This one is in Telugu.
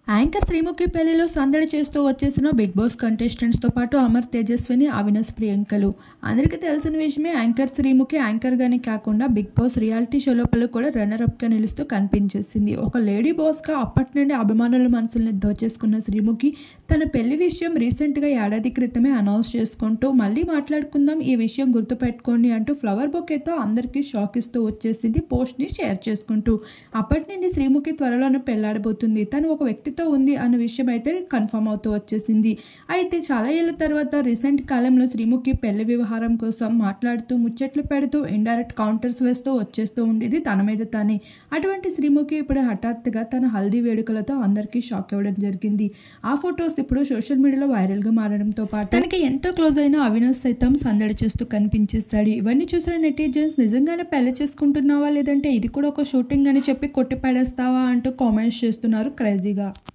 యాంకర్ శ్రీముఖి పెళ్లిలో సందడి చేస్తూ వచ్చేసిన బిగ్ బాస్ కంటెస్టెంట్స్తో పాటు అమర్ తేజస్విని అవినాష్ ప్రియాంకలు అందరికీ తెలిసిన విషయమే యాంకర్ శ్రీముఖి యాంకర్గానే కాకుండా బిగ్ బాస్ రియాలిటీ షో లోపల కూడా రన్నర్అప్గా నిలుస్తూ కనిపించేసింది ఒక లేడీ బాస్గా అప్పటి నుండి అభిమానుల మనసుల్ని దోచేసుకున్న శ్రీముఖి తన పెళ్లి విషయం రీసెంట్గా ఏడాది క్రితమే అనౌన్స్ చేసుకుంటూ మళ్ళీ మాట్లాడుకుందాం ఈ విషయం గుర్తుపెట్టుకోండి అంటూ ఫ్లవర్ బొకేతో అందరికీ షాక్ ఇస్తూ వచ్చేసింది పోస్ట్ని షేర్ చేసుకుంటూ అప్పటి నుండి శ్రీముఖి త్వరలోనే పెళ్లాడబోతుంది తను ఒక వ్యక్తితో ఉంది అన్న విషయం అయితే కన్ఫర్మ్ అవుతూ వచ్చేసింది అయితే చాలా ఏళ్ళ తర్వాత రీసెంట్ కాలంలో శ్రీముఖి పెళ్లి వ్యవహారం కోసం మాట్లాడుతూ ముచ్చట్లు పెడుతూ ఇండైరెక్ట్ కౌంటర్స్ వేస్తూ వచ్చేస్తూ ఉండేది తన మీద తానే అటువంటి శ్రీముఖి ఇప్పుడు హఠాత్తుగా తన హల్దీ వేడుకలతో అందరికీ షాక్ ఇవ్వడం జరిగింది ఆ ఫొటోస్ ఇప్పుడు సోషల్ మీడియాలో వైరల్గా మారడంతో పాటు తనకి ఎంతో క్లోజ్ అయిన అవినాష్ సైతం సందడి చేస్తూ కనిపించేస్తాడు ఇవన్నీ చూసిన నెటిజన్స్ నిజంగానే పెళ్లి చేసుకుంటున్నావా లేదంటే ఇది కూడా ఒక షూటింగ్ అని చెప్పి కొట్టి పడేస్తావా అంటూ కామెంట్స్ చేస్తున్నారు క్రేజీగా